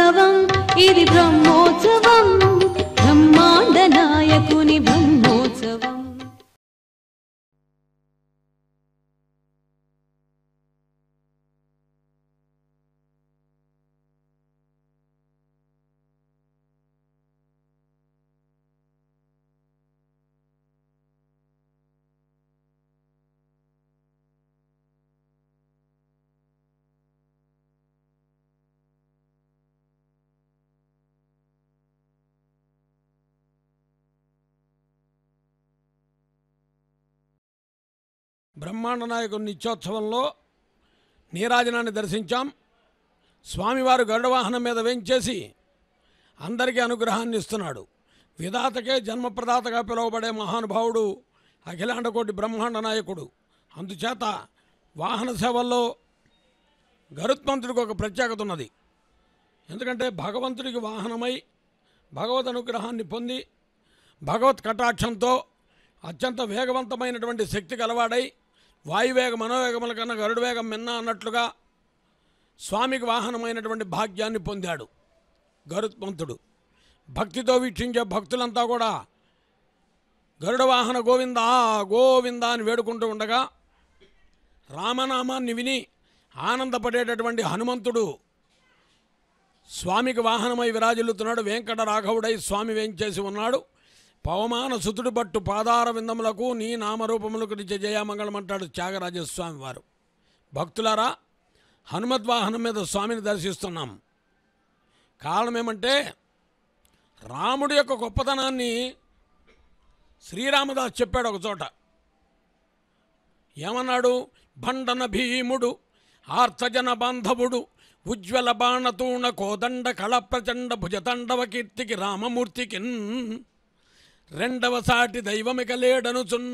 బ్రహ్మోత్సవం ఇది బ్రహ్మోత్సవం బ్రహ్మాండ నాయకుని బ్రహ్మోత్సవం బ్రహ్మాండ నాయకుని నిత్యోత్సవంలో నీరాజనాన్ని దర్శించాం స్వామివారు గరుడ వాహనం మీద వెంచేసి అందరికీ అనుగ్రహాన్ని ఇస్తున్నాడు విధాతకే జన్మప్రదాతగా పిలువబడే మహానుభావుడు అఖిలాండకోటి బ్రహ్మాండ నాయకుడు అందుచేత వాహన సేవల్లో గరుత్మంతుడికి ఒక ప్రత్యేకత ఉన్నది ఎందుకంటే భగవంతుడికి వాహనమై భగవద్ అనుగ్రహాన్ని పొంది భగవత్ కటాక్షంతో అత్యంత వేగవంతమైనటువంటి శక్తి గలవాడై వాయువేగ మనోవేగముల కన్నా గరుడు వేగం మిన్న అన్నట్లుగా స్వామికి వాహనమైనటువంటి భాగ్యాన్ని పొందాడు గరుత్మంతుడు భక్తితో వీక్షించే భక్తులంతా కూడా గరుడ వాహన గోవింద గోవింద అని వేడుకుంటూ ఉండగా రామనామాన్ని విని ఆనందపడేటటువంటి హనుమంతుడు స్వామికి వాహనమై విరాజిల్లుతున్నాడు వెంకట రాఘవుడై స్వామి వేంచేసి ఉన్నాడు పవమాన సుతుడు బట్టు పాదార విందములకు నీ నామరూపములకు నిత్య జయామంగళం అంటాడు త్యాగరాజస్వామి వారు భక్తులారా హనుమద్వాహనం మీద స్వామిని దర్శిస్తున్నాం కారణం ఏమంటే రాముడి యొక్క గొప్పతనాన్ని శ్రీరామదాస్ చెప్పాడు ఒక చోట ఏమన్నాడు భండన భీముడు ఆర్తజన బాంధవుడు ఉజ్వల బాణతూణ కోదండ కళ ప్రచండ భుజతండవ కీర్తికి రామమూర్తికి రెండవ సాటి దైవమిక లేడనుచున్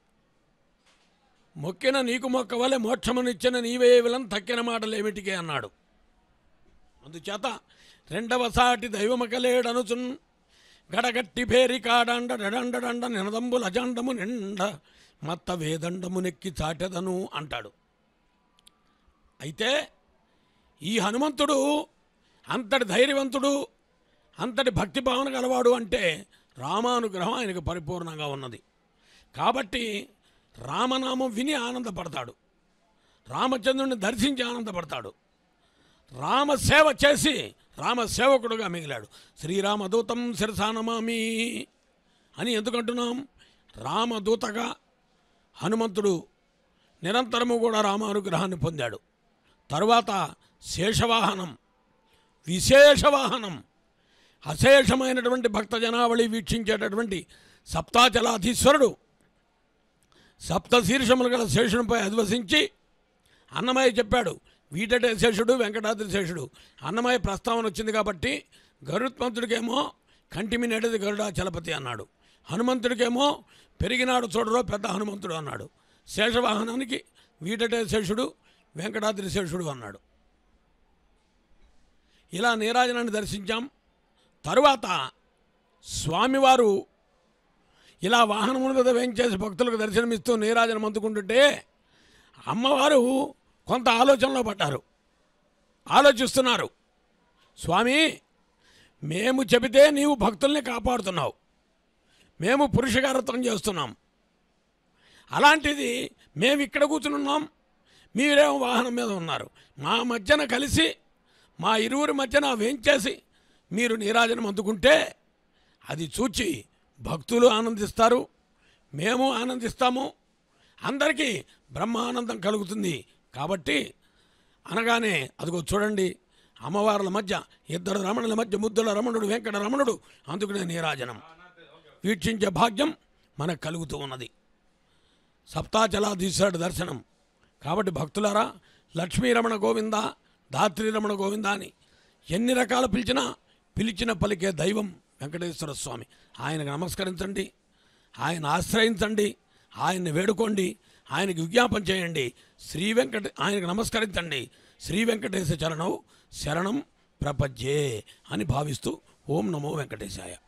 మొక్కిన నీకు మొక్కవలె మోక్షమునిచ్చిన నీవే విలం తక్కిన మాటలేమిటికే అన్నాడు అందుచేత రెండవ సాటి దైవమిక లేడనుచున్ గడగట్టి భేరి కాడండ డడండడండ నినదంబుల అజండము నిండ మత్త వేదండము నెక్కి చాటెదను అంటాడు అయితే ఈ హనుమంతుడు అంతటి ధైర్యవంతుడు అంతటి భక్తి భావన గలవాడు అంటే రామానుగ్రహం ఆయనకు పరిపూర్ణంగా ఉన్నది కాబట్టి రామనామం విని ఆనందపడతాడు రామచంద్రుని దర్శించి ఆనందపడతాడు రామసేవ చేసి రామసేవకుడుగా మిగిలాడు శ్రీరామదూతం శిరసానమామి అని ఎందుకంటున్నాం రామదూతగా హనుమంతుడు నిరంతరము కూడా రామానుగ్రహాన్ని పొందాడు తరువాత శేషవాహనం విశేషవాహనం అశేషమైనటువంటి భక్త జనావళి వీక్షించేటటువంటి సప్తాచలాధీశ్వరుడు సప్త శీర్షములు గల శేషునిపై అధివసించి అన్నమయ్య చెప్పాడు వీటటే శేషుడు వెంకటాద్రి శేషుడు అన్నమయ్య ప్రస్తావన వచ్చింది కాబట్టి గరుత్మంతుడికేమో కంటిమి నెడది గరుడాచలపతి అన్నాడు హనుమంతుడికేమో పెరిగినాడు చూడరో పెద్ద హనుమంతుడు అన్నాడు శేషవాహనానికి వీటటే శేషుడు వెంకటాద్రి శేషుడు అన్నాడు ఇలా నీరాజనాన్ని దర్శించాం తరువాత స్వామివారు ఇలా వాహనముల మీద వేయించేసి భక్తులకు దర్శనమిస్తూ నీరాజనం అందుకుంటుంటే అమ్మవారు కొంత ఆలోచనలో పడ్డారు ఆలోచిస్తున్నారు స్వామి మేము చెబితే నీవు భక్తుల్ని కాపాడుతున్నావు మేము పురుషకారత్వం చేస్తున్నాం అలాంటిది మేము ఇక్కడ కూర్చునున్నాం మీరేమో వాహనం మీద ఉన్నారు మా మధ్యన కలిసి మా ఇరువురి మధ్యన వేంచేసి మీరు నీరాజనం అందుకుంటే అది చూచి భక్తులు ఆనందిస్తారు మేము ఆనందిస్తాము అందరికీ బ్రహ్మానందం కలుగుతుంది కాబట్టి అనగానే అదిగో చూడండి అమ్మవార్ల మధ్య ఇద్దరు రమణుల మధ్య ముద్దుల రమణుడు వెంకట రమణుడు అందుకునే నీరాజనం వీక్షించే భాగ్యం మనకు కలుగుతూ ఉన్నది సప్తాచలాధీశ్వరుడు దర్శనం కాబట్టి భక్తులారా లక్ష్మీరమణ గోవింద ధాత్రీరమణ గోవింద అని ఎన్ని రకాలు పిలిచినా పిలిచిన పలికే దైవం వెంకటేశ్వర స్వామి ఆయనకు నమస్కరించండి ఆయన ఆశ్రయించండి ఆయన్ని వేడుకోండి ఆయనకు విజ్ఞాపం చేయండి శ్రీ వెంకట ఆయనకు నమస్కరించండి శ్రీ వెంకటేశ చరణం శరణం ప్రపంచే అని భావిస్తూ ఓం నమో వెంకటేశాయ